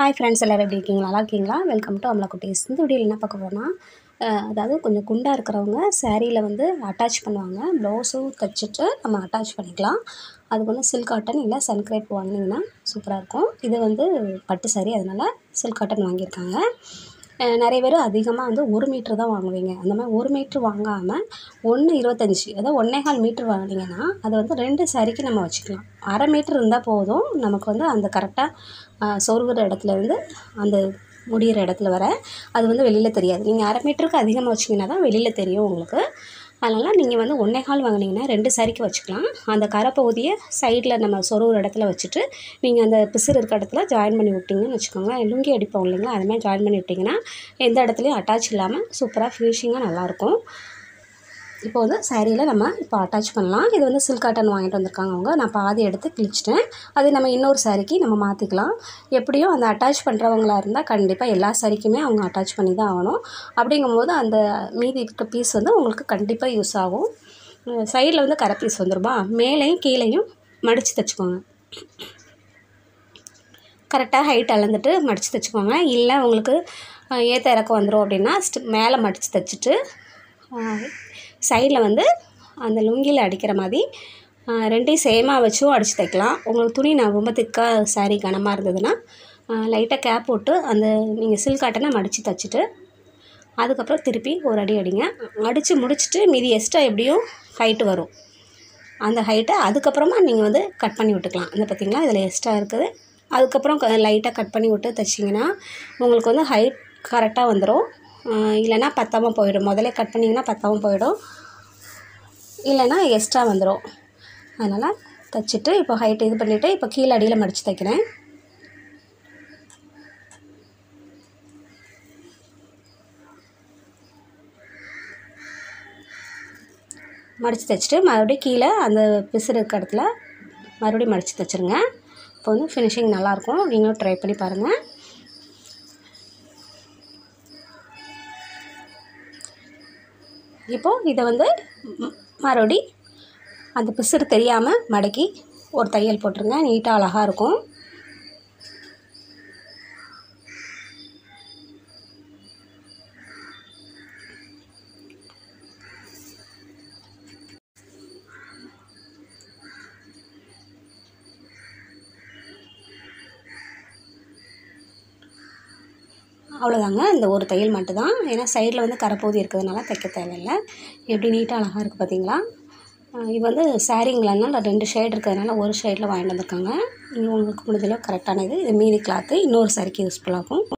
hi friends எல்லோரும் எப்படி இருக்கீங்க நல்லா இருக்கீங்களா வெல்கம் டு அமலா குட்டீஸ் இந்த வீடியோவில் என்ன பார்க்க போகிறோம்னா அஹ், அதாவது கொஞ்சம் குண்டாக இருக்கிறவங்க சாரியில் வந்து அட்டாச் பண்ணுவாங்க ப்ளவுஸும் தைச்சிட்டு நம்ம அட்டாச் பண்ணிக்கலாம் அதுக்கு வந்து சில்க் காட்டன் இல்லை சன்க்ரேப் வாங்கினீங்கன்னா சூப்பராக இருக்கும் இது வந்து பட்டு சாரி அதனால் சில்க் காட்டன் வாங்கியிருக்காங்க அஹ், நிறைய பேர் அதிகமாக வந்து ஒரு மீட்ரு தான் வாங்குவீங்க அந்த மாதிரி ஒரு மீட்ரு வாங்காமல் ஒன்று இருபத்தஞ்சி அதாவது ஒன்றே கால் மீட்ரு வாங்கினீங்கன்னா அதை வந்து ரெண்டு சாரிக்கு நம்ம வச்சுக்கலாம் அரை மீட்ரு இருந்தால் போதும் நமக்கு வந்து அந்த கரெக்டாக சொருகிற இடத்துல இருந்து அந்த முடிகிற இடத்துல வர அது வந்து வெளியில் தெரியாது நீங்கள் அரை மீட்டருக்கு அதிகமாக வச்சிங்கன்னா தான் வெளியில் தெரியும் உங்களுக்கு அதனால் நீங்கள் வந்து ஒன்றே கால் வாங்கினீங்கன்னா ரெண்டு சாரிக்கு வச்சுக்கலாம் அந்த கரை பகுதியை சைடில் நம்ம சொருகிற இடத்துல வச்சுட்டு நீங்கள் அந்த பிசுறு இருக்க இடத்துல ஜாயின் பண்ணி விட்டிங்கன்னு வச்சுக்கோங்க லுங்கி அடிப்போம் இல்லைங்களா அது மாதிரி ஜாயின் பண்ணி விட்டிங்கன்னா எந்த இடத்துலையும் அட்டாச் இல்லாமல் சூப்பராக ஃபினிஷிங்காக நல்லாயிருக்கும் இப்போ வந்து சாரியில் நம்ம இப்போ அட்டாச் பண்ணலாம் இது வந்து சில்க் காட்டன் வாங்கிட்டு வந்திருக்காங்க அவங்க நான் பாதி எடுத்து கிழிச்சிட்டேன் அது நம்ம இன்னொரு சாரிக்கு நம்ம மாற்றிக்கலாம் எப்படியும் அந்த அட்டாச் பண்ணுறவங்களா இருந்தால் கண்டிப்பாக எல்லா சாரிக்குமே அவங்க அட்டாச் பண்ணி தான் ஆகணும் அப்படிங்கும்போது அந்த மீதி இருக்க பீஸ் வந்து உங்களுக்கு கண்டிப்பாக யூஸ் ஆகும் சைடில் வந்து கரை பீஸ் வந்துருமா மேலேயும் கீழேயும் மடித்து தைச்சிக்கோங்க கரெக்டாக ஹைட் அளந்துட்டு மடித்து தைச்சிக்கோங்க இல்லை உங்களுக்கு அஹ், ஏத்த இறக்கம் வந்துடும் அப்படின்னா ஸ்டி- மேலே மடித்து தைச்சிட்டு சைடில் வந்து அந்த லுங்கியில் அடிக்கிற மாதிரி அஹ், ரெண்டையும் சேமாக வச்சும் அடித்து தைக்கலாம் உங்களுக்கு துணி நான் ரொம்ப திக்காக saree கனமாக இருந்ததுன்னா லைட்டாக கேப் போட்டு அந்த நீங்கள் சில்க் காட்டனை மடித்து தைச்சிட்டு அதுக்கப்புறம் திருப்பி ஒரு அடி அடிங்க அடித்து முடிச்சுட்டு மீதி எக்ஸ்ட்ரா எப்படியும் ஹைட்டு வரும் அந்த ஹைட்டை அதுக்கப்புறமா நீங்கள் வந்து கட் பண்ணி விட்டுக்கலாம் இந்த பார்த்தீங்களா இதில் எக்ஸ்ட்ரா இருக்குது அதுக்கப்புறம் லைட்டாக கட் பண்ணி விட்டு தைச்சிங்கன்னா உங்களுக்கு வந்து ஹைட் கரெக்டாக வந்துடும் இல்லைன்னா பத்தாமல் போயிடும் முதல்ல கட் பண்ணிங்கன்னா பத்தாமல் போயிடும் இல்லைன்னா எக்ஸ்ட்ரா வந்துடும் அதனால் தைச்சிட்டு இப்போ ஹைட் இது பண்ணிவிட்டு இப்போ கீழே அடியில் மடித்து தைக்கிறேன் மடித்து தைச்சிட்டு மறுபடியும் கீழே அந்த பிசுறு இருக்க இடத்துல மறுபடியும் மடித்து தைச்சிருங்க இப்போ வந்து ஃபினிஷிங் நல்லாயிருக்கும் நீங்களும் ட்ரை பண்ணி பாருங்கள் இப்போது இதை வந்து ம், மறுபடி அந்த பிசுறு தெரியாமல் மடக்கி ஒரு தையல் போட்டுருங்க நீட்டாக அழகாக இருக்கும் அவ்வளோதாங்க இந்த ஒரு தையல் மட்டும்தான் ஏன்னா சைடில் வந்து கரைப்பகுதி இருக்கிறதுனால தைக்க தேவையில்லை எப்படி நீட்டாக அழகாக இருக்குது பார்த்தீங்களா அஹ் இது வந்து சாரீங்களனால ரெண்டு ஷேட் இருக்கிறதுனால ஒரு ஷேடில் வாங்கிட்டு வந்திருக்காங்க இது உங்களுக்கு முடிஞ்சளவு கரெக்டான இது இது மீதி கிளாத்து இன்னொரு சாரிக்கு யூஸ்ஃபுல்லாகும்